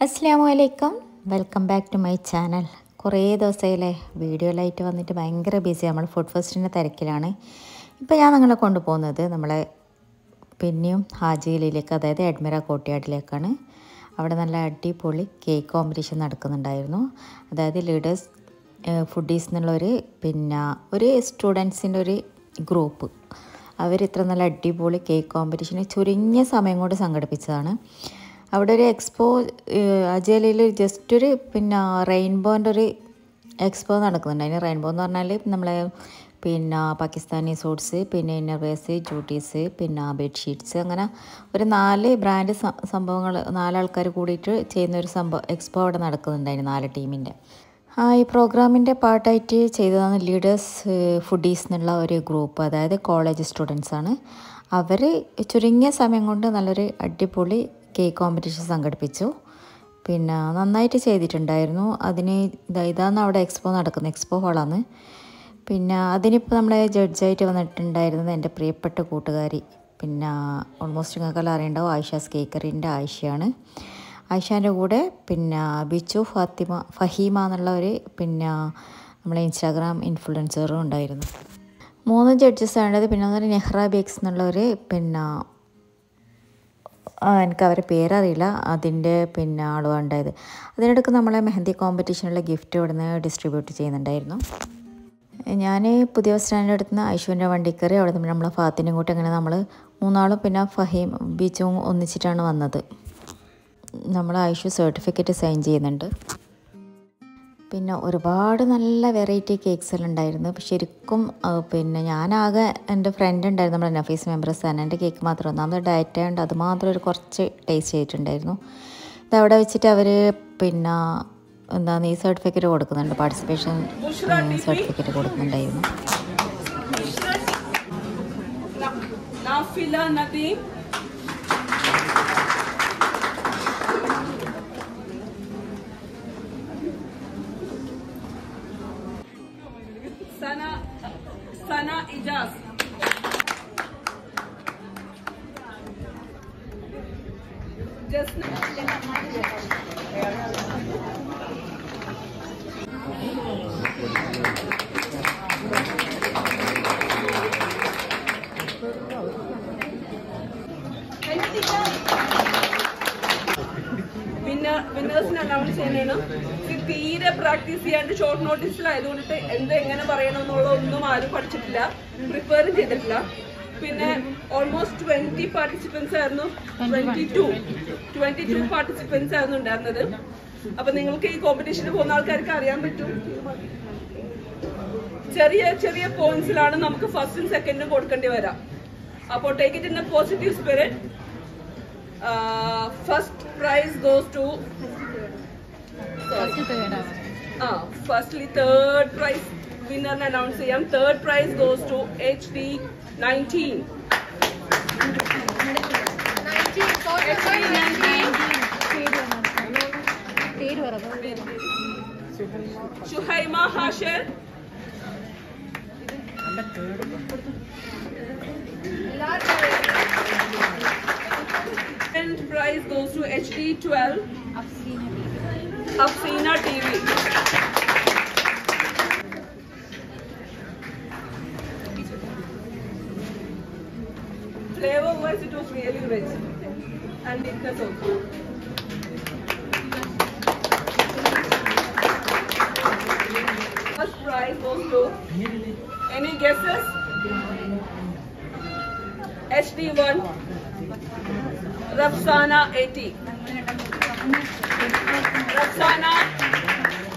അസ്സാം വലൈക്കും welcome back to my channel കുറേ ദിവസമായില്ലേ വീഡിയോയിലായിട്ട് വന്നിട്ട് ഭയങ്കര ബിസി നമ്മൾ ഫുഡ് ഫെസ്റ്റിൻ്റെ തിരക്കിലാണ് ഇപ്പോൾ ഞാൻ നിങ്ങളെ കൊണ്ടുപോകുന്നത് നമ്മളെ പിന്നെയും ഹാജിയിലേക്ക് അതായത് അഡ്മിറ കോട്ടയാട്ടിലേക്കാണ് അവിടെ നല്ല അടിപൊളി കേക്ക് കോമ്പറ്റീഷൻ നടക്കുന്നുണ്ടായിരുന്നു അതായത് ലീഡേഴ്സ് ഫുഡീസ് എന്നുള്ളൊരു പിന്നെ ഒരു സ്റ്റുഡൻസിൻ്റെ ഒരു ഗ്രൂപ്പ് അവർ ഇത്ര നല്ല അടിപൊളി കേക്ക് കോമ്പറ്റീഷന് ചുരുങ്ങിയ സമയം കൊണ്ട് സംഘടിപ്പിച്ചതാണ് അവിടെ ഒരു എക്സ്പോ അജയലയിൽ ജസ്റ്റ് ഒരു പിന്നെ റെയിൻബോൻ്റെ ഒരു എക്സ്പോ നടക്കുന്നുണ്ട് അതിന് റെയിൻബോ എന്ന് പറഞ്ഞാൽ നമ്മളെ പിന്നെ പാകിസ്ഥാനി സൂട്ട്സ് പിന്നെ ഇന്നർവേഴ്സ് ജൂട്ടീസ് പിന്നെ ബെഡ്ഷീറ്റ്സ് അങ്ങനെ ഒരു നാല് ബ്രാൻഡ് സംഭവങ്ങൾ നാലാൾക്കാർ കൂടിയിട്ട് ചെയ്യുന്ന ഒരു സംഭവം എക്സ്പോ അവിടെ നടക്കുന്നുണ്ടായിരുന്നു നാല് ടീമിൻ്റെ ആ ഈ പ്രോഗ്രാമിൻ്റെ പാർട്ടായിട്ട് ചെയ്തതാണ് ലീഡേഴ്സ് ഫുഡീസ് എന്നുള്ള ഒരു ഗ്രൂപ്പ് അതായത് കോളേജ് സ്റ്റുഡൻസ് ആണ് അവർ ചുരുങ്ങിയ സമയം കൊണ്ട് നല്ലൊരു അടിപൊളി കേക്ക് കോമ്പറ്റീഷൻ സംഘടിപ്പിച്ചു പിന്നെ നന്നായിട്ട് ചെയ്തിട്ടുണ്ടായിരുന്നു അതിന് ഇതാ ഇതാണ് അവിടെ എക്സ്പോ നടക്കുന്നത് എക്സ്പോ ഹാളാണ് പിന്നെ അതിനിപ്പോൾ നമ്മളെ ജഡ്ജായിട്ട് വന്നിട്ടുണ്ടായിരുന്നത് എൻ്റെ പ്രിയപ്പെട്ട കൂട്ടുകാരി പിന്നെ ഓൾമോസ്റ്റ് നിങ്ങൾക്കെല്ലാം അറിയണ്ടാവും ആയിഷാസ് കേക്കറിൻ്റെ ആയിഷയാണ് ആയിഷാൻ്റെ കൂടെ പിന്നെ ബിച്ചു ഫാത്തിമ ഫഹീമ എന്നുള്ള ഒരു പിന്നെ നമ്മളെ ഇൻസ്റ്റാഗ്രാം ഇൻഫ്ലുവൻസറും ഉണ്ടായിരുന്നു മൂന്ന് ജഡ്ജസ് ആണത് പിന്നെ ഒന്നൊരു നെഹ്റ ബേക്സ് എന്നുള്ള ഒരു പിന്നെ എനിക്ക് അവരുടെ പേരറിയില്ല അതിൻ്റെ പിന്നെ ആളും ഉണ്ടായത് അതിനിടയ്ക്ക് നമ്മളെ മെഹന്തി കോമ്പറ്റീഷനുള്ള ഗിഫ്റ്റ് ഇവിടുന്ന് ഡിസ്ട്രിബ്യൂട്ട് ചെയ്യുന്നുണ്ടായിരുന്നു ഞാൻ പുതിയ ബസ് സ്റ്റാൻഡിൻ്റെ അടുത്ത് നിന്ന് ഐശുവിൻ്റെ വണ്ടി കയറി അവിടെ നിന്ന് നമ്മളെ ഫാത്തിനും കൂട്ടി അങ്ങനെ നമ്മൾ മൂന്നാളും പിന്നെ ഫഹീം ബീച്ചും ഒന്നിച്ചിട്ടാണ് വന്നത് നമ്മൾ ഐഷു സർട്ടിഫിക്കറ്റ് സൈൻ ചെയ്യുന്നുണ്ട് പിന്നെ ഒരുപാട് നല്ല വെറൈറ്റി കേക്ക്സ് എല്ലാം ഉണ്ടായിരുന്നു ശരിക്കും പിന്നെ ഞാനാകെ എൻ്റെ ഫ്രണ്ട് ഉണ്ടായിരുന്നു നമ്മുടെ നഫീസ് മെമ്പേഴ്സ് തന്നെ എൻ്റെ കേക്ക് മാത്രം ഒന്നാമത് ഡയറ്റ് ആയതുകൊണ്ട് അത് മാത്രം ഒരു കുറച്ച് ടേസ്റ്റ് ചെയ്തിട്ടുണ്ടായിരുന്നു ഇതവിടെ വെച്ചിട്ട് അവർ പിന്നെ എന്താണ് ഈ സർട്ടിഫിക്കറ്റ് കൊടുക്കുന്നുണ്ട് പാർട്ടിസിപ്പേഷൻ സർട്ടിഫിക്കറ്റ് കൊടുക്കുന്നുണ്ടായിരുന്നു നാഫില നദീം സന സന ഇജാസ് ജസ്ന വിന്നർ വിന്നേഴ്സിനെ അനൗൺസ് ചെയ്യണം ഇത് തീരെ പ്രാക്ടീസ് ചെയ്യാണ്ട് ഷോർട്ട് നോട്ടീസിലായതുകൊണ്ടിട്ട് എന്ത് എങ്ങനെ പറയണം എന്നുള്ള ഒന്നും ആരും പഠിച്ചിട്ടില്ല പ്രിപ്പയർ ചെയ്തിട്ടില്ല പിന്നെ ഓൾമോസ്റ്റ് ട്വന്റി പാർട്ടിസിപ്പൻസ് ആയിരുന്നു twenty two twenty two participants ആയിരുന്നു ഉണ്ടായിരുന്നത് അപ്പൊ നിങ്ങൾക്ക് ഈ കോമ്പറ്റീഷന് പോകുന്ന ആൾക്കാർക്ക് അറിയാൻ പറ്റും ചെറിയ ചെറിയ പോയിന്റ്സിലാണ് നമുക്ക് ഫസ്റ്റും സെക്കൻഡും കൊടുക്കേണ്ടി വരാം അപ്പോൾ take it in a positive spirit uh, first prize goes to sorry. Ah, firstly third prize winner announce ചെയ്യാം third prize goes to HD 19 Shuhaima Hashar Second prize goes to HD 12 Afsina TV. Flavor wise, it was really rich and thickness also. First prize goes to any guesses? HD1 Rafsana 80. Rafsana.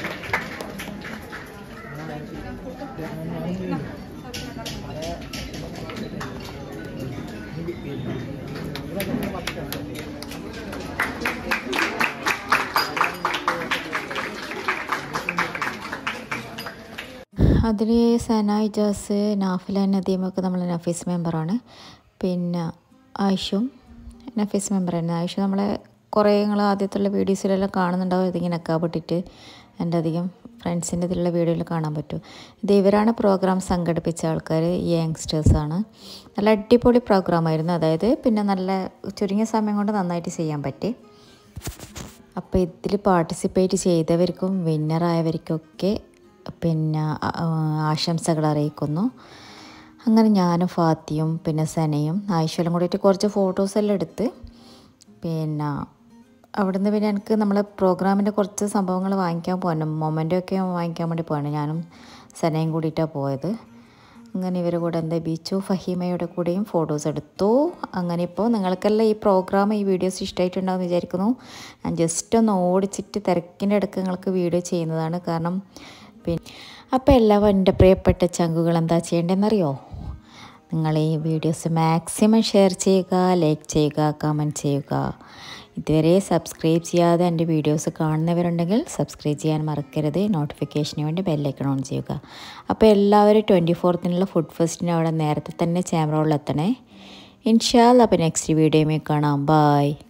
അതിൽ സനായ് jazz നാഫില നദീമൊക്കെ നമ്മൾ നഫീസ് മെമ്പറാണ് പിന്നെ ആയിഷും നഫീസ് മെമ്പറായിരുന്നു ആയിഷു നമ്മളെ കുറേ നിങ്ങൾ ആദ്യത്തുള്ള വീഡിയോസിലെല്ലാം കാണുന്നുണ്ടാവും ഇതിങ്ങനെ നക്കാപിട്ടിട്ട് എൻ്റെ അധികം ഫ്രണ്ട്സിൻ്റെ ഇതിലുള്ള വീഡിയോയിൽ കാണാൻ പറ്റും ഇത് ഇവരാണ് പ്രോഗ്രാം സംഘടിപ്പിച്ച ആൾക്കാർ യങ്സ്റ്റേഴ്സാണ് നല്ല അടിപൊളി പ്രോഗ്രാമായിരുന്നു അതായത് പിന്നെ നല്ല ചുരുങ്ങിയ സമയം കൊണ്ട് നന്നായിട്ട് ചെയ്യാൻ പറ്റി അപ്പോൾ ഇതിൽ പാർട്ടിസിപ്പേറ്റ് ചെയ്തവർക്കും വിന്നറായവർക്കൊക്കെ പിന്നെ ആശംസകൾ അറിയിക്കുന്നു അങ്ങനെ ഞാനും ഫാത്തിയും പിന്നെ സനയും ആയിശ്വലും കൂടിയിട്ട് കുറച്ച് ഫോട്ടോസെല്ലാം എടുത്ത് പിന്നെ അവിടുന്ന് പിന്നെ എനിക്ക് നമ്മളെ പ്രോഗ്രാമിൻ്റെ കുറച്ച് സംഭവങ്ങൾ വാങ്ങിക്കാൻ പോകണം മൊമെൻ്റൊക്കെ വാങ്ങിക്കാൻ വേണ്ടി പോകണം ഞാനും സനയും കൂടിയിട്ടാണ് പോയത് അങ്ങനെ ഇവരുടെ കൂടെ എന്താ ബീച്ചു ഫഹീമയുടെ കൂടെയും ഫോട്ടോസ് എടുത്തു അങ്ങനെ ഇപ്പോൾ നിങ്ങൾക്കെല്ലാം ഈ പ്രോഗ്രാം ഈ വീഡിയോസ് ഇഷ്ടമായിട്ടുണ്ടാവും വിചാരിക്കുന്നു ഞാൻ ജസ്റ്റ് ഒന്ന് ഓടിച്ചിട്ട് തിരക്കിൻ്റെ ഇടയ്ക്ക് നിങ്ങൾക്ക് വീഡിയോ ചെയ്യുന്നതാണ് കാരണം പിന്നെ അപ്പോൾ എല്ലാവരും എൻ്റെ പ്രിയപ്പെട്ട ചങ്കുകൾ എന്താ ചെയ്യേണ്ടതെന്നറിയോ നിങ്ങൾ ഈ വീഡിയോസ് മാക്സിമം ഷെയർ ചെയ്യുക ലൈക്ക് ചെയ്യുക കമൻറ്റ് ചെയ്യുക ഇതുവരെ സബ്സ്ക്രൈബ് ചെയ്യാതെ എൻ്റെ വീഡിയോസ് കാണുന്നവരുണ്ടെങ്കിൽ സബ്സ്ക്രൈബ് ചെയ്യാൻ മറക്കരുത് നോട്ടിഫിക്കേഷന് വേണ്ടി ബെല്ലൈക്കൺ ഓൺ ചെയ്യുക അപ്പോൾ എല്ലാവരും ട്വൻറ്റി ഫോർത്തിനുള്ള ഫുഡ് ഫെസ്റ്റിന് അവിടെ നേരത്തെ തന്നെ ക്യാമറകളിൽ എത്തണേ ഇൻഷാല്ല അപ്പോൾ നെക്സ്റ്റ് വീഡിയോയിൽ കാണാം ബായ്